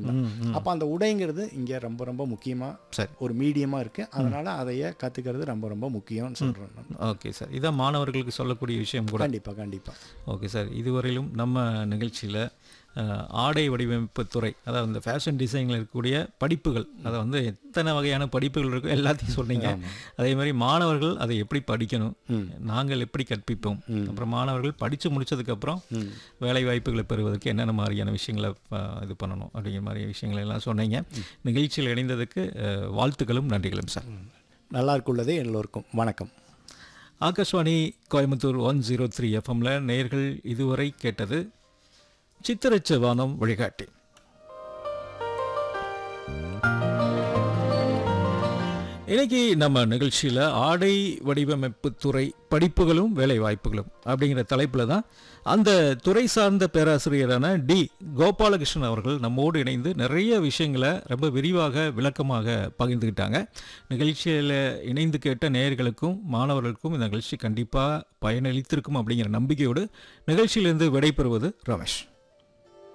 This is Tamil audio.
தான் அப்போ அந்த உடைங்கிறது இங்கே ரொம்ப ரொம்ப முக்கியமாக சரி ஒரு மீடியமாக இருக்குது அதனால் அதையே கற்றுக்கிறது ரொம்ப ரொம்ப முக்கியம்னு சொல்கிறேன் நான் ஓகே சார் இதான் மாணவர்களுக்கு சொல்லக்கூடிய விஷயம் கூட கண்டிப்பாக கண்டிப்பாக ஓகே சார் இதுவரையிலும் நம்ம நிகழ்ச்சியில் ஆடை வடிவமைப்பு துறை அதாவது இந்த ஃபேஷன் டிசைனில் இருக்கக்கூடிய படிப்புகள் அதை வந்து எத்தனை வகையான படிப்புகள் இருக்கோ எல்லாத்தையும் சொன்னீங்க அதே மாதிரி மாணவர்கள் அதை எப்படி படிக்கணும் நாங்கள் எப்படி கற்பிப்போம் அப்புறம் மாணவர்கள் படித்து முடிச்சதுக்கப்புறம் வேலை வாய்ப்புகளை பெறுவதற்கு என்னென்ன மாதிரியான விஷயங்களை அஹ், இது பண்ணணும் அப்படிங்கிற மாதிரி விஷயங்களை எல்லாம் சொன்னீங்க நிகழ்ச்சியில் இணைந்ததுக்கு அஹ், வாழ்த்துக்களும் நன்றிகளும் சார் நல்லா இருக்குள்ளதே எல்லோருக்கும் வணக்கம் Akashvani Coimbatore one zero three எஃப்எம்ல நேர்கள் இதுவரை கேட்டது சித்திரச்ச வானம் வழிகாட்டி இன்னைக்கு நம்ம நிகழ்ச்சியில் ஆடை வடிவமைப்பு துறை படிப்புகளும் வேலை வாய்ப்புகளும் அப்படிங்கிற தலைப்பில் தான் அந்த துறை சார்ந்த பேராசிரியரான டி கோபாலகிருஷ்ணன் அவர்கள் நம்மோடு இணைந்து நிறைய விஷயங்களை ரொம்ப விரிவாக விளக்கமாக பகிர்ந்துக்கிட்டாங்க நிகழ்ச்சியில் இணைந்து கேட்ட நேயர்களுக்கும் மாணவர்களுக்கும் இந்த நிகழ்ச்சி கண்டிப்பாக பயனளித்திருக்கும் அப்படிங்கிற நம்பிக்கையோடு நிகழ்ச்சியிலிருந்து விடைபெறுவது ரமேஷ்